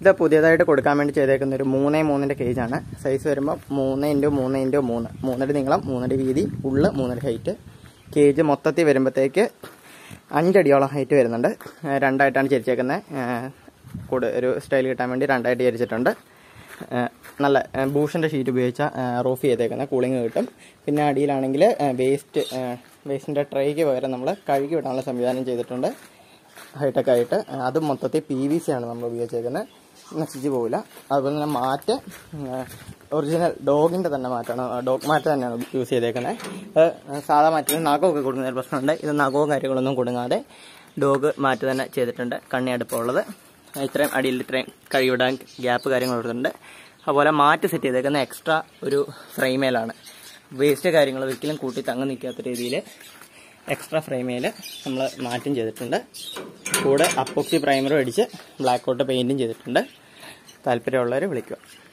ഇത് പുതിയതായിട്ട് കൊടുക്കാൻ വേണ്ടി ചെയ്തേക്കുന്ന ഒരു മൂന്നേ മൂന്നിൻ്റെ കേജാണ് സൈസ് വരുമ്പോൾ മൂന്ന് ഇൻറ്റു മൂന്ന് ഇൻറ്റു മൂന്ന് മൂന്നടി നീളം മൂന്നടി വീതി ഉള്ള് മൂന്നടി ഹൈറ്റ് കേജ് മൊത്തത്തിൽ വരുമ്പോഴത്തേക്ക് അഞ്ചടിയോളം ഹൈറ്റ് വരുന്നുണ്ട് ഏഹ് രണ്ടായിട്ടാണ് ചരിച്ചേക്കുന്നത് കൂടെ ഒരു സ്റ്റൈൽ കിട്ടാൻ വേണ്ടി രണ്ടായിട്ട് ചരിച്ചിട്ടുണ്ട് ഏഹ് നല്ല ബൂഷിൻ്റെ ഷീറ്റ് ഉപയോഗിച്ച റൂഫ് ചെയ്തേക്കുന്ന കൂളിംഗ് കിട്ടും പിന്നെ അടിയിലാണെങ്കിൽ വേസ്റ്റ് വേസ്റ്റിൻ്റെ ട്രേക്ക് പകരം നമ്മൾ കഴുകി വിടാനുള്ള സംവിധാനം ചെയ്തിട്ടുണ്ട് ഹൈടെക് ആയിട്ട് അതും മൊത്തത്തിൽ പി വി സി ആണ് നമ്മൾ ഉപയോഗിച്ചേക്കുന്നത് നശിച്ചു പോകില്ല അതുപോലെ തന്നെ മാറ്റ് ഒറിജിനൽ ഡോഗിൻ്റെ തന്നെ മാറ്റാണ് ഡോഗ് മാറ്റ് തന്നെയാണ് യൂസ് ചെയ്തേക്കുന്നത് അത് സാധാ മാറ്റിൽ നഖമൊക്കെ കൊടുക്കുന്ന ഒരു പ്രശ്നമുണ്ട് ഇത് നഖവും കാര്യങ്ങളൊന്നും കൊടുങ്ങാതെ ഡോഗ് മാറ്റ് തന്നെ ചെയ്തിട്ടുണ്ട് കണ്ണി അടുപ്പമുള്ളത് ഇത്രയും അടിയിൽ ഇത്രയും കഴിവിടാൻ ഗ്യാപ്പ് കാര്യങ്ങൾ കൊടുത്തിട്ടുണ്ട് അതുപോലെ മാറ്റ് സെറ്റ് ചെയ്തേക്കുന്ന എക്സ്ട്രാ ഒരു ഫ്രെയിമേലാണ് വേസ്റ്റ് കാര്യങ്ങൾ ഒരിക്കലും കൂട്ടി തങ്ങി നിൽക്കാത്ത രീതിയിൽ എക്സ്ട്രാ ഫ്രെയിമേൽ നമ്മൾ മാറ്റും ചെയ്തിട്ടുണ്ട് കൂടെ അപ്പോക്സി പ്രൈമറും അടിച്ച് ബ്ലാക്ക് ഔട്ട് പെയിൻറ്റും ചെയ്തിട്ടുണ്ട് താല്പര്യമുള്ളവർ വിളിക്കുക